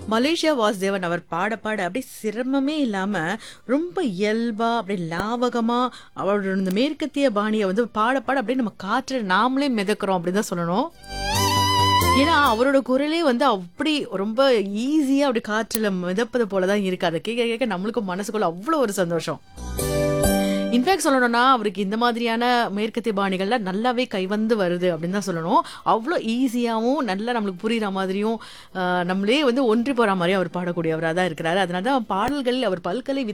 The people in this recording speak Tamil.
மலேசியா வாசுதேவன் அவர் பாட பாட அப்படியே சிரமமே இல்லாம ரொம்ப இயல்பா அப்படியே லாவகமா அவரோட இந்த மேற்கத்திய பாணியை வந்து பாட பாட அப்படியே நம்ம காற்று நாமளே மிதக்கிறோம் அப்படின்னு தான் சொல்லணும் ஏன்னா அவரோட குரலே வந்து அப்படி ரொம்ப ஈஸியா அப்படி காற்றுல மிதப்பது போலதான் இருக்கு அதை கேட்க கேட்க நம்மளுக்கும் மனசுக்குள்ள அவ்வளவு ஒரு சந்தோஷம் இன்ஃபேக்ட் சொல்லணும்னா அவருக்கு இந்த மாதிரியான மேற்கத்திய பாணிகள்லாம் நல்லாவே கைவந்து வருது அப்படின்னு தான் சொல்லணும் அவ்வளோ ஈஸியாகவும் நல்லா நம்மளுக்கு புரியுற மாதிரியும் ஆஹ், நம்மளே வந்து ஒன்றி போற மாதிரியும் அவர் பாடக்கூடியவராக தான் இருக்கிறாரு அதனால தான் பாடல்கள் அவர் பல்கலை